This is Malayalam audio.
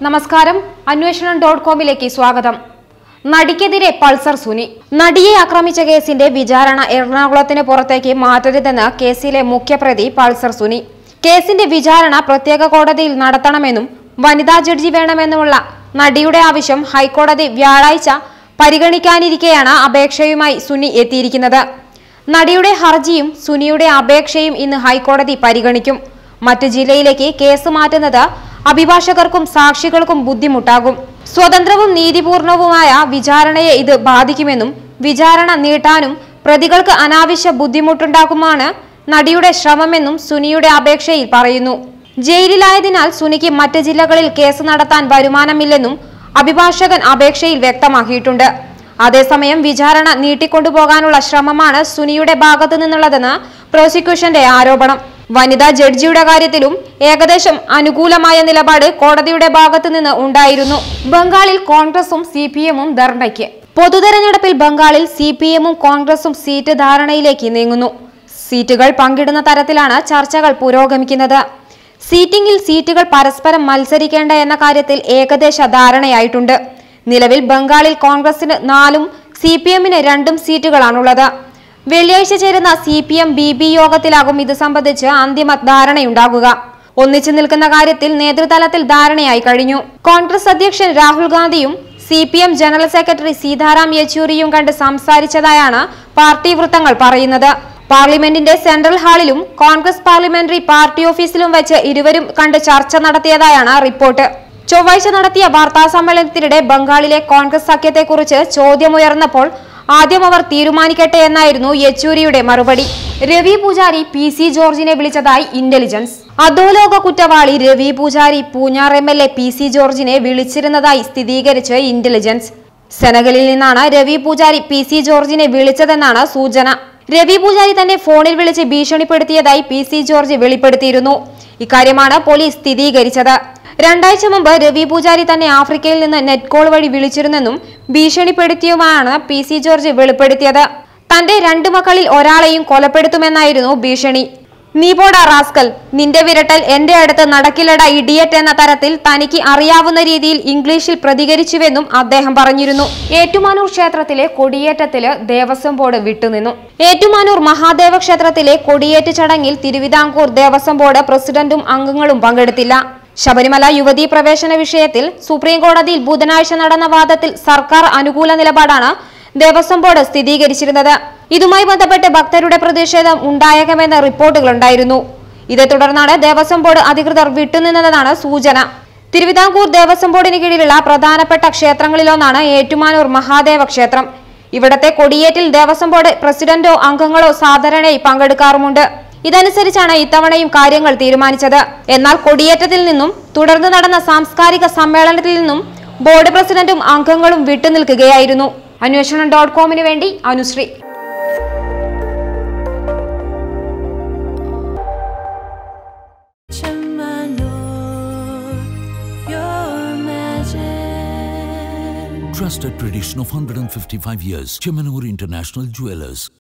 നമസ്കാരം അന്വേഷണം ഡോട്ട് കോമിലേക്ക് സ്വാഗതം നടിക്കെതിരെ പൾസർ സുനി നടിയെ ആക്രമിച്ച കേസിന്റെ വിചാരണ എറണാകുളത്തിന് പുറത്തേക്ക് മാറ്റരുതെന്ന് കേസിലെ മുഖ്യപ്രതി പൾസർ സുനി കേസിന്റെ വിചാരണ പ്രത്യേക കോടതിയിൽ നടത്തണമെന്നും വനിതാ ജഡ്ജി വേണമെന്നുമുള്ള നടിയുടെ ആവശ്യം ഹൈക്കോടതി വ്യാഴാഴ്ച പരിഗണിക്കാനിരിക്കെയാണ് അപേക്ഷയുമായി സുനി എത്തിയിരിക്കുന്നത് നടിയുടെ ഹർജിയും സുനിയുടെ അപേക്ഷയും ഇന്ന് ഹൈക്കോടതി പരിഗണിക്കും മറ്റു ജില്ലയിലേക്ക് കേസ് മാറ്റുന്നത് അഭിഭാഷകർക്കും സാക്ഷികൾക്കും ബുദ്ധിമുട്ടാകും സ്വതന്ത്രവും നീതിപൂർണവുമായ വിചാരണയെ ഇത് ബാധിക്കുമെന്നും വിചാരണ നീട്ടാനും പ്രതികൾക്ക് അനാവശ്യ ബുദ്ധിമുട്ടുണ്ടാക്കുമാണ് നടിയുടെ ശ്രമമെന്നും സുനിയുടെ അപേക്ഷയിൽ പറയുന്നു ജയിലിലായതിനാൽ സുനിക്ക് മറ്റ് ജില്ലകളിൽ കേസ് നടത്താൻ വരുമാനമില്ലെന്നും അഭിഭാഷകൻ അപേക്ഷയിൽ വ്യക്തമാക്കിയിട്ടുണ്ട് അതേസമയം വിചാരണ നീട്ടിക്കൊണ്ടുപോകാനുള്ള ശ്രമമാണ് സുനിയുടെ ഭാഗത്തു നിന്നുള്ളതെന്ന് പ്രോസിക്യൂഷന്റെ ആരോപണം വനിതാ ജഡ്ജിയുടെ കാര്യത്തിലും ഏകദേശം അനുകൂലമായ നിലപാട് കോടതിയുടെ ഭാഗത്തു നിന്ന് ഉണ്ടായിരുന്നു ബംഗാളിൽ കോൺഗ്രസും സി പി എമ്മും ധർണയ്ക്ക് പൊതുതെരഞ്ഞെടുപ്പിൽ ബംഗാളിൽ സി പി എമ്മും കോൺഗ്രസും സീറ്റ് ധാരണയിലേക്ക് നീങ്ങുന്നു സീറ്റുകൾ പങ്കിടുന്ന തരത്തിലാണ് ചർച്ചകൾ പുരോഗമിക്കുന്നത് സീറ്റിംഗിൽ സീറ്റുകൾ പരസ്പരം മത്സരിക്കേണ്ട എന്ന കാര്യത്തിൽ ഏകദേശ ധാരണയായിട്ടുണ്ട് നിലവിൽ ബംഗാളിൽ കോൺഗ്രസിന് നാലും സി പി എമ്മിന് രണ്ടും സീറ്റുകളാണുള്ളത് വെള്ളിയാഴ്ച ചേരുന്ന C P M B B യോഗത്തിലാകും ഇത് സംബന്ധിച്ച് അന്തിമ ധാരണയുണ്ടാകുക ഒന്നിച്ചു നിൽക്കുന്ന കാര്യത്തിൽ നേതൃതലത്തിൽ ധാരണയായി കഴിഞ്ഞു കോൺഗ്രസ് അധ്യക്ഷൻ രാഹുൽ ഗാന്ധിയും C P M general secretary Sitaram യെച്ചൂരിയും കണ്ട് സംസാരിച്ചതായാണ് പാർട്ടി വൃത്തങ്ങൾ പറയുന്നത് പാർലമെന്റിന്റെ സെൻട്രൽ ഹാളിലും കോൺഗ്രസ് പാർലമെന്ററി പാർട്ടി ഓഫീസിലും വെച്ച് ഇരുവരും കണ്ട് ചർച്ച നടത്തിയതായാണ് റിപ്പോർട്ട് ചൊവ്വാഴ്ച നടത്തിയ വാർത്താ സമ്മേളനത്തിനിടെ ബംഗാളിലെ കോൺഗ്രസ് സഖ്യത്തെക്കുറിച്ച് ചോദ്യമുയർന്നപ്പോൾ ആദ്യം അവർ തീരുമാനിക്കട്ടെ എന്നായിരുന്നു യെച്ചൂരിയുടെ മറുപടി രവി പൂജാരി പി സി ജോർജിനെ വിളിച്ചതായി ഇന്റലിജൻസ് അധോലോക കുറ്റവാളി Ravi Pujari Poonjar M L A P C ജോർജിനെ വിളിച്ചിരുന്നതായി സ്ഥിരീകരിച്ച് ഇന്റലിജൻസ് സെനഗലിൽ നിന്നാണ് രവി പൂജാരി പി സി ജോർജിനെ വിളിച്ചതെന്നാണ് സൂചന രവി പൂജാരി തന്നെ ഫോണിൽ വിളിച്ച് ഭീഷണിപ്പെടുത്തിയതായി പി സി ജോർജ് വെളിപ്പെടുത്തിയിരുന്നു ഇക്കാര്യമാണ് പോലീസ് സ്ഥിരീകരിച്ചത് രണ്ടാഴ്ച മുമ്പ് രവി പൂജാരി തന്നെ ആഫ്രിക്കയിൽ നിന്ന് നെറ്റ് കോൾ വഴി വിളിച്ചിരുന്നെന്നും ഭീഷണിപ്പെടുത്തിയുമാണ് പി സി ജോർജ് വെളിപ്പെടുത്തിയത് തന്റെ രണ്ടു മക്കളിൽ ഒരാളെയും കൊലപ്പെടുത്തുമെന്നായിരുന്നു ഭീഷണി നീ പോടാ റാസ്കൽ നിന്റെ വിരട്ടൽ എന്റെ അടുത്ത് നടക്കില്ലട ഇഡിയറ്റ് എന്ന തരത്തിൽ തനിക്ക് അറിയാവുന്ന രീതിയിൽ ഇംഗ്ലീഷിൽ പ്രതികരിച്ചുവെന്നും അദ്ദേഹം പറഞ്ഞിരുന്നു ഏറ്റുമാനൂർ ക്ഷേത്രത്തിലെ കൊടിയേറ്റത്തില് ദേവസ്വം ബോർഡ് വിട്ടുനിന്നു ഏറ്റുമാനൂർ മഹാദേവ ക്ഷേത്രത്തിലെ കൊടിയേറ്റ് ചടങ്ങിൽ തിരുവിതാംകൂർ ദേവസ്വം ബോർഡ് പ്രസിഡന്റും അംഗങ്ങളും പങ്കെടുത്തില്ല ശബരിമല യുവതീ പ്രവേശന വിഷയത്തിൽ സുപ്രീം കോടതിയിൽ ബുധനാഴ്ച നടന്ന വാദത്തിൽ സർക്കാർ അനുകൂല നിലപാടാണ് ദേവസ്വം ബോർഡ് സ്ഥിരീകരിച്ചിരുന്നത് ഇതുമായി ബന്ധപ്പെട്ട് ഭക്തരുടെ പ്രതിഷേധം ഉണ്ടായേക്കുമെന്ന റിപ്പോർട്ടുകളുണ്ടായിരുന്നു ഇതേ തുടർന്നാണ് ദേവസ്വം ബോർഡ് അധികൃതർ വിട്ടുനിന്നതെന്നാണ് സൂചന തിരുവിതാംകൂർ ദേവസ്വം ബോർഡിന് കീഴിലുള്ള പ്രധാനപ്പെട്ട ക്ഷേത്രങ്ങളിലൊന്നാണ് ഏറ്റുമാനൂർ മഹാദേവ ക്ഷേത്രം ഇവിടത്തെ കൊടിയേറ്റിൽ ദേവസ്വം ബോർഡ് പ്രസിഡന്റോ അംഗങ്ങളോ സാധാരണയായി പങ്കെടുക്കാറുമുണ്ട് ഇതനുസരിച്ചാണ് ഇത്തവണയും കാര്യങ്ങൾ തീരുമാനിച്ചത് എന്നാൽ കൊടിയേറ്റത്തിൽ നിന്നും തുടർന്ന് നടന്ന സാംസ്കാരിക സമ്മേളനത്തിൽ നിന്നും ബോർഡ് പ്രസിഡന്റും അംഗങ്ങളും വിട്ടുനിൽക്കുകയായിരുന്നു അന്വേഷണം ഡോട്ട് കോമിന് വേണ്ടി Anusree Chamanur, your magic. Trusted tradition of 155 years. Chemanur International Jewelers.